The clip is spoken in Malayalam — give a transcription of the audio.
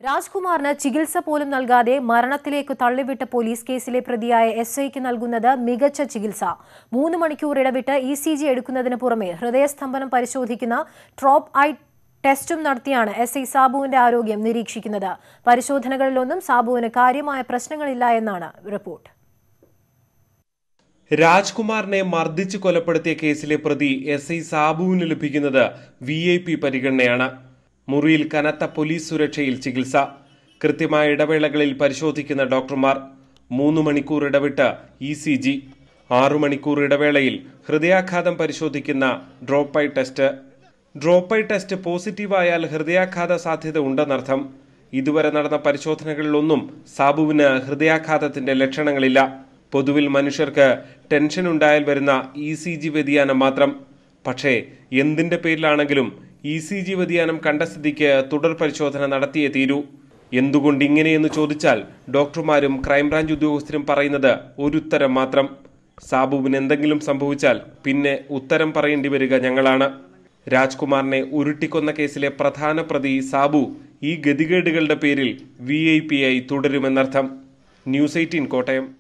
രാജ്കുമാറിന് ചികിത്സ പോലും നൽകാതെ മരണത്തിലേക്ക് തള്ളിവിട്ട പോലീസ് കേസിലെ പ്രതിയായ എസ് ഐക്ക് നൽകുന്നത് മികച്ച ചികിത്സ മൂന്ന് മണിക്കൂർ ഇടവിട്ട് ഇ സി ജി എടുക്കുന്നതിന് പുറമെ ഹൃദയസ്തംഭനം പരിശോധിക്കുന്ന ട്രോപ്പ് ഐ ടെസ്റ്റും നടത്തിയാണ് എസ് ഐ സാബുവിന്റെ ആരോഗ്യം നിരീക്ഷിക്കുന്നത് പരിശോധനകളിലൊന്നും സാബുവിന് കാര്യമായ പ്രശ്നങ്ങളില്ല എന്നാണ് റിപ്പോർട്ട് രാജ്കുമാറിനെ മർദ്ദിച്ച് കൊലപ്പെടുത്തിയ കേസിലെ പ്രതി എസ് ഐ സാബുവിന് ലഭിക്കുന്നത് വി ഐ പി പരിഗണനയാണ് മുറിയിൽ കനത്ത പോലീസ് സുരക്ഷയിൽ ചികിത്സ കൃത്യമായ ഇടവേളകളിൽ പരിശോധിക്കുന്ന ഡോക്ടർമാർ മൂന്ന് മണിക്കൂർ ഇടവിട്ട് ഇ സി ജി ആറു മണിക്കൂർ ഇടവേളയിൽ ഹൃദയാഘാതം പരിശോധിക്കുന്ന drop eye test drop eye test പോസിറ്റീവായാൽ ഹൃദയാഘാത സാധ്യത ഉണ്ടെന്നർത്ഥം ഇതുവരെ നടന്ന പരിശോധനകളിലൊന്നും സാബുവിന് ഹൃദയാഘാതത്തിന്റെ ലക്ഷണങ്ങളില്ല പൊതുവിൽ മനുഷ്യർക്ക് ടെൻഷൻ ഉണ്ടായാൽ വരുന്ന ഇ സി ജി വ്യതിയാനം മാത്രം പക്ഷേ എന്തിന്റെ പേരിലാണെങ്കിലും ഇ സി ജി വ്യതിയാനം കണ്ട സ്ഥിതിക്ക് തുടർ പരിശോധന നടത്തിയേ തീരൂ എന്തുകൊണ്ട് ഇങ്ങനെയെന്ന് ചോദിച്ചാൽ ഡോക്ടർമാരും ക്രൈംബ്രാഞ്ച് ഉദ്യോഗസ്ഥരും പറയുന്നത് ഒരുത്തരം മാത്രം സാബുവിന് എന്തെങ്കിലും സംഭവിച്ചാൽ പിന്നെ ഉത്തരം പറയേണ്ടി വരിക ഞങ്ങളാണ് രാജ്കുമാറിനെ ഉരുട്ടിക്കൊന്ന കേസിലെ പ്രധാന പ്രതി സാബു ഈ ഗതികേടുകളുടെ പേരിൽ വി ഐ പി ആയി തുടരുമെന്നർത്ഥം ന്യൂസ് എയ്റ്റീൻ കോട്ടയം